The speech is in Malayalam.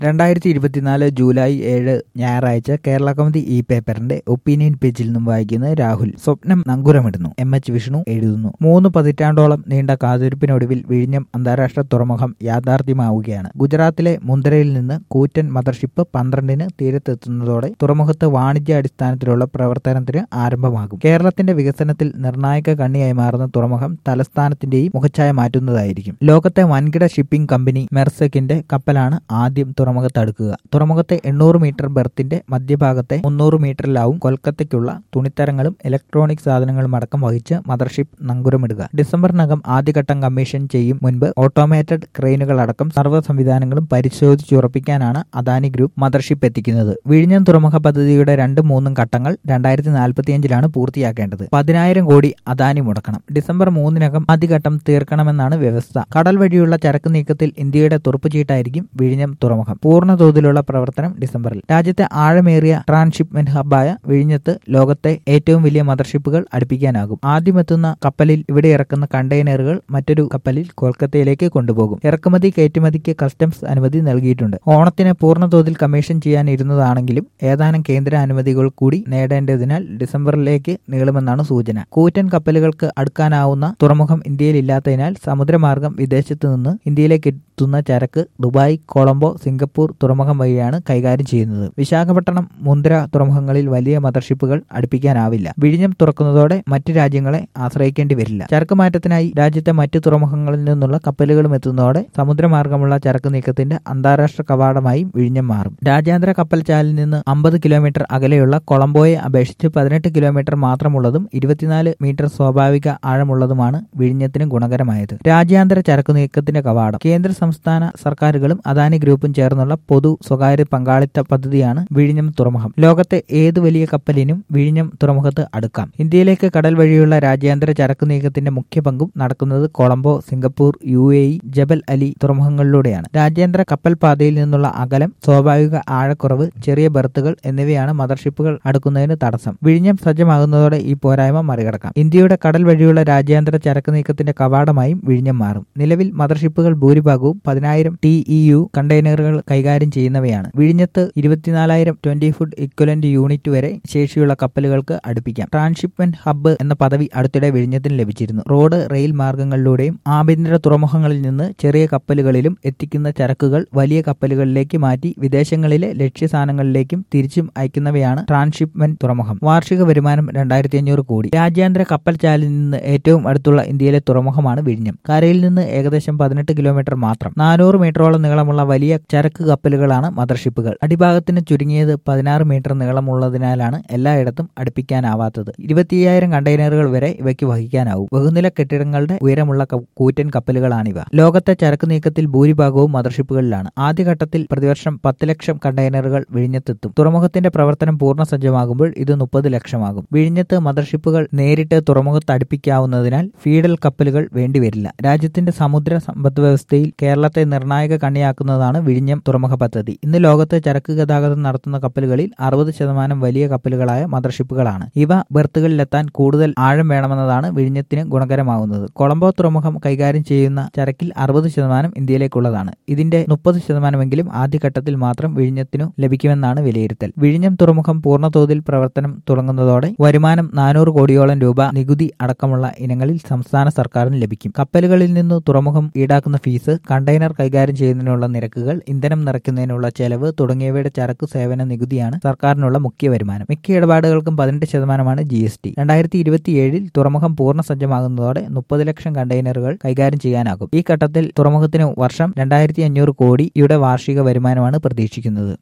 രണ്ടായിരത്തി ഇരുപത്തിനാല് ജൂലൈ ഏഴ് ഞായറാഴ്ച കേരള കൗമുദി ഇ പേപ്പറിന്റെ ഒപ്പീനിയൻ പേജിൽ നിന്നും വായിക്കുന്നത് രാഹുൽ സ്വപ്നം നങ്കുരമിടുന്നു എം എച്ച് വിഷ്ണു എഴുതുന്നു മൂന്ന് പതിറ്റാണ്ടോളം നീണ്ട കാത്തിരിപ്പിനൊടുവിൽ വിഴിഞ്ഞം അന്താരാഷ്ട്ര തുറമുഖം യാഥാർത്ഥ്യമാവുകയാണ് ഗുജറാത്തിലെ മുന്തരയിൽ നിന്ന് കൂറ്റൻ മദർഷിപ്പ് പന്ത്രണ്ടിന് തീരത്തെത്തുന്നതോടെ തുറമുഖത്ത് വാണിജ്യാടിസ്ഥാനത്തിലുള്ള പ്രവർത്തനത്തിന് ആരംഭമാകും കേരളത്തിന്റെ വികസനത്തിൽ നിർണായക കണ്ണിയായി മാറുന്ന തുറമുഖം തലസ്ഥാനത്തിന്റെയും മുഖച്ഛായ മാറ്റുന്നതായിരിക്കും ലോകത്തെ വൻകിട ഷിപ്പിംഗ് കമ്പനി മെർസക്കിന്റെ കപ്പലാണ് ആദ്യം തുറമുഖത്ത് അടുക്കുക തുറമുഖത്തെ എണ്ണൂറ് മീറ്റർ ബെർത്തിന്റെ മധ്യഭാഗത്തെ മുന്നൂറ് മീറ്ററിലാവും കൊൽക്കത്തയ്ക്കുള്ള തുണിത്തരങ്ങളും ഇലക്ട്രോണിക് സാധനങ്ങളും അടക്കം വഹിച്ച് മദർഷിപ്പ് നങ്കുരമിടുക ഡിസംബറിനകം ആദ്യഘട്ടം കമ്മീഷൻ ചെയ്യും മുൻപ് ഓട്ടോമേറ്റഡ് ക്രെയിനുകളടക്കം സർവ്വ സംവിധാനങ്ങളും പരിശോധിച്ചുറപ്പിക്കാനാണ് അദാനി ഗ്രൂപ്പ് മദർഷിപ്പ് എത്തിക്കുന്നത് വിഴിഞ്ഞം തുറമുഖ പദ്ധതിയുടെ രണ്ടും മൂന്നും ഘട്ടങ്ങൾ രണ്ടായിരത്തി നാൽപ്പത്തിയഞ്ചിലാണ് പൂർത്തിയാക്കേണ്ടത് പതിനായിരം കോടി അദാനി മുടക്കണം ഡിസംബർ മൂന്നിനകം ആദ്യഘട്ടം തീർക്കണമെന്നാണ് വ്യവസ്ഥ കടൽ വഴിയുള്ള ചരക്ക് നീക്കത്തിൽ ഇന്ത്യയുടെ തുറപ്പുചീട്ടായിരിക്കും വിഴിഞ്ഞം തുറമുഖം പൂർണ്ണ തോതിലുള്ള പ്രവർത്തനം ഡിസംബറിൽ രാജ്യത്തെ ആഴമേറിയ ട്രാൻസ്ഷിപ്മെന്റ് ഹബ്ബായ വിഴിഞ്ഞത്ത് ലോകത്തെ ഏറ്റവും വലിയ മദർഷിപ്പുകൾ അടുപ്പിക്കാനാകും ആദ്യമെത്തുന്ന കപ്പലിൽ ഇവിടെ ഇറക്കുന്ന കണ്ടെയ്നറുകൾ മറ്റൊരു കപ്പലിൽ കൊൽക്കത്തയിലേക്ക് കൊണ്ടുപോകും ഇറക്കുമതി കയറ്റുമതിക്ക് കസ്റ്റംസ് അനുമതി നൽകിയിട്ടുണ്ട് ഓണത്തിന് പൂർണ്ണ തോതിൽ കമ്മീഷൻ ചെയ്യാനിരുന്നതാണെങ്കിലും ഏതാനും കേന്ദ്ര അനുമതികൾ കൂടി നേടേണ്ടതിനാൽ ഡിസംബറിലേക്ക് നീളുമെന്നാണ് സൂചന കൂറ്റൻ കപ്പലുകൾക്ക് അടുക്കാനാവുന്ന തുറമുഖം ഇന്ത്യയിലില്ലാത്തതിനാൽ സമുദ്രമാർഗം വിദേശത്തു നിന്ന് ഇന്ത്യയിലേക്ക് എത്തുന്ന ചരക്ക് ദുബായ് കൊളംബോ സിംഗപ്പൂർ തുറമുഖം വഴിയാണ് കൈകാര്യം ചെയ്യുന്നത് വിശാഖപട്ടണം മുന്ദ്ര തുറമുഖങ്ങളിൽ വലിയ മദർഷിപ്പുകൾ അടുപ്പിക്കാനാവില്ല വിഴിഞ്ഞം തുറക്കുന്നതോടെ മറ്റു രാജ്യങ്ങളെ ആശ്രയിക്കേണ്ടി വരില്ല ചരക്ക് മാറ്റത്തിനായി രാജ്യത്തെ മറ്റു തുറമുഖങ്ങളിൽ നിന്നുള്ള കപ്പലുകളും എത്തുന്നതോടെ സമുദ്രമാർഗമുള്ള ചരക്ക് നീക്കത്തിന്റെ അന്താരാഷ്ട്ര കവാടമായും വിഴിഞ്ഞം മാറും രാജ്യാന്തര കപ്പൽചാലിൽ നിന്ന് അമ്പത് കിലോമീറ്റർ അകലെയുള്ള കൊളംബോയെ അപേക്ഷിച്ച് പതിനെട്ട് കിലോമീറ്റർ മാത്രമുള്ളതും ഇരുപത്തിനാല് മീറ്റർ സ്വാഭാവിക ആഴമുള്ളതുമാണ് വിഴിഞ്ഞത്തിന് ഗുണകരമായത് രാജ്യാന്തര ചരക്കു നീക്കത്തിന്റെ കവാടം കേന്ദ്ര സംസ്ഥാന സർക്കാരുകളും അദാനി ഗ്രൂപ്പും ചേർന്നുള്ള പൊതു സ്വകാര്യ പങ്കാളിത്ത പദ്ധതിയാണ് വിഴിഞ്ഞം തുറമുഖം ലോകത്തെ ഏത് വലിയ കപ്പലിനും വിഴിഞ്ഞം തുറമുഖത്ത് അടുക്കാം ഇന്ത്യയിലേക്ക് കടൽ വഴിയുള്ള രാജ്യാന്തര ചരക്കു നീക്കത്തിന്റെ മുഖ്യ പങ്കും നടക്കുന്നത് Colombo Singapore U A E Jebel Ali തുറമുഖങ്ങളിലൂടെയാണ് രാജ്യാന്തര കപ്പൽ പാതയിൽ നിന്നുള്ള അകലം സ്വാഭാവിക ആഴക്കുറവ് ചെറിയ ബർത്തുകൾ എന്നിവയാണ് മദർഷിപ്പുകൾ അടുക്കുന്നതിന് തടസ്സം വിഴിഞ്ഞം സജ്ജമാകുന്നതോടെ ഈ പോരായ്മ മറികടക്കാം ഇന്ത്യയുടെ കടൽ വഴിയുള്ള രാജ്യാന്തര ചരക്ക് നീക്കത്തിന്റെ കവാടമായും വിഴിഞ്ഞം മാറും നിലവിൽ മദർഷിപ്പുകൾ ഭൂരിഭാഗവും പതിനായിരം ടി ഇ യു കണ്ടെയ്നറുകൾ കൈകാര്യം ചെയ്യുന്നവയാണ് വിഴിഞ്ഞത്ത് ഇരുപത്തിനാലായിരം ട്വന്റി ഫുഡ് ഇക്വലന്റ് യൂണിറ്റ് വരെ ശേഷിയുള്ള കപ്പലുകൾക്ക് അടുപ്പിക്കാം ട്രാൻസ്ഷിപ്മെന്റ് ഹബ്ബ് എന്ന പദവി അടുത്തിടെ വിഴിഞ്ഞത്തിന് ലഭിച്ചിരുന്നു റോഡ് റെയിൽ മാർഗങ്ങളിലൂടെയും ആഭ്യന്തര തുറമുഖങ്ങളിൽ നിന്ന് ചെറിയ കപ്പലുകളിലും എത്തിക്കുന്ന ചരക്കുകൾ വലിയ കപ്പലുകളിലേക്ക് മാറ്റി വിദേശങ്ങളിലെ ലക്ഷ്യസ്ഥാനങ്ങളിലേക്കും തിരിച്ചും അയക്കുന്നവയാണ് ട്രാൻസ്ഷിപ്മെന്റ് തുറമുഖം വാർഷിക വരുമാനം രണ്ടായിരത്തി അഞ്ഞൂറ് കോടി രാജ്യാന്തര കപ്പൽ ചാലിൽ നിന്ന് ഏറ്റവും അടുത്തുള്ള ഇന്ത്യയിലെ തുറമുഖമാണ് വിഴിഞ്ഞം കരയിൽ നിന്ന് ഏകദേശം പതിനെട്ട് കിലോമീറ്റർ മാത്രം നാനൂറ് മീറ്ററോളം നീളമുള്ള വലിയ ചരക്ക് കപ്പലുകളാണ് മദർഷിപ്പുകൾ അടിഭാഗത്തിന് ചുരുങ്ങിയത് പതിനാറ് മീറ്റർ നീളമുള്ളതിനാലാണ് എല്ലായിടത്തും അടുപ്പിക്കാനാവാത്തത് ഇരുപത്തിയ്യായിരം കണ്ടെയ്നറുകൾ വരെ ഇവയ്ക്ക് വഹിക്കാനാവും ബഹുനില കെട്ടിടങ്ങളുടെ ഉയരമുള്ള കൂറ്റൻ കപ്പലുകളാണിവ ലോകത്തെ ചരക്ക് നീക്കത്തിൽ ഭൂരിഭാഗവും മദർഷിപ്പുകളിലാണ് ആദ്യഘട്ടത്തിൽ പ്രതിവർഷം പത്ത് ലക്ഷം കണ്ടെയ്നറുകൾ വിഴിഞ്ഞത്തെത്തും തുറമുഖത്തിന്റെ പ്രവർത്തനം പൂർണ്ണ സജ്ജമാകുമ്പോൾ ഇത് മുപ്പത് ലക്ഷമാകും വിഴിഞ്ഞത്ത് മദർഷിപ്പുകൾ നേരിട്ട് തുറമുഖത്ത് അടുപ്പിക്കാവുന്നതിനാൽ ഫീഡൽ കപ്പലുകൾ വേണ്ടിവരില്ല രാജ്യത്തിന്റെ സമുദ്ര സമ്പദ് വ്യവസ്ഥയിൽ കേരളത്തെ നിർണായക കണ്ണിയാക്കുന്നതാണ് വിഴിഞ്ഞം തുറമുഖ പദ്ധതി ഇന്ന് ലോകത്ത് ചരക്ക് ഗതാഗതം നടത്തുന്ന കപ്പലുകളിൽ അറുപത് ശതമാനം വലിയ കപ്പലുകളായ മദർഷിപ്പുകളാണ് ഇവ ബെർത്തുകളിലെത്താൻ കൂടുതൽ ആഴം വേണമെന്നതാണ് വിഴിഞ്ഞത്തിന് ഗുണകരമാകുന്നത് കൊളംബോ തുറമുഖം കൈകാര്യം ചെയ്യുന്ന ചരക്കിൽ അറുപത് ശതമാനം ഇന്ത്യയിലേക്കുള്ളതാണ് ഇതിന്റെ മുപ്പത് ശതമാനമെങ്കിലും ആദ്യഘട്ടത്തിൽ മാത്രം വിഴിഞ്ഞത്തിനു ലഭിക്കുമെന്നാണ് വിലയിരുത്തൽ വിഴിഞ്ഞം തുറമുഖം പൂർണ്ണതോതിൽ പ്രവർത്തനം തുടങ്ങുന്നതോടെ വരുമാനം നാനൂറ് കോടിയോളം രൂപ നികുതി അടക്കമുള്ള ഇനങ്ങളിൽ സംസ്ഥാന സർക്കാരിന് ലഭിക്കും കപ്പലുകളിൽ നിന്നു തുറമുഖം ഈടാക്കുന്ന ഫീസ് കണ്ടെയ്നർ കൈകാര്യം ചെയ്യുന്നതിനുള്ള നിരക്കുകൾ ഇന്ധനം നിറയ്ക്കുന്നതിനുള്ള ചെലവ് തുടങ്ങിയവയുടെ ചരക്ക് സേവന നികുതിയാണ് സർക്കാരിനുള്ള മുഖ്യ വരുമാനം മിക്ക ഇടപാടുകൾക്കും പതിനെട്ട് ശതമാനമാണ് ജി എസ് ടി രണ്ടായിരത്തി ഇരുപത്തിയേഴിൽ തുറമുഖം പൂർണ്ണ സജ്ജമാകുന്നതോടെ മുപ്പത് ലക്ഷം കണ്ടെയ്നറുകൾ കൈകാര്യം ചെയ്യാനാകും ഈ ഘട്ടത്തിൽ തുറമുഖത്തിന് വർഷം രണ്ടായിരത്തി അഞ്ഞൂറ് കോടിയുടെ വാർഷിക വരുമാനമാണ് പ്രതീക്ഷിക്കുന്നത്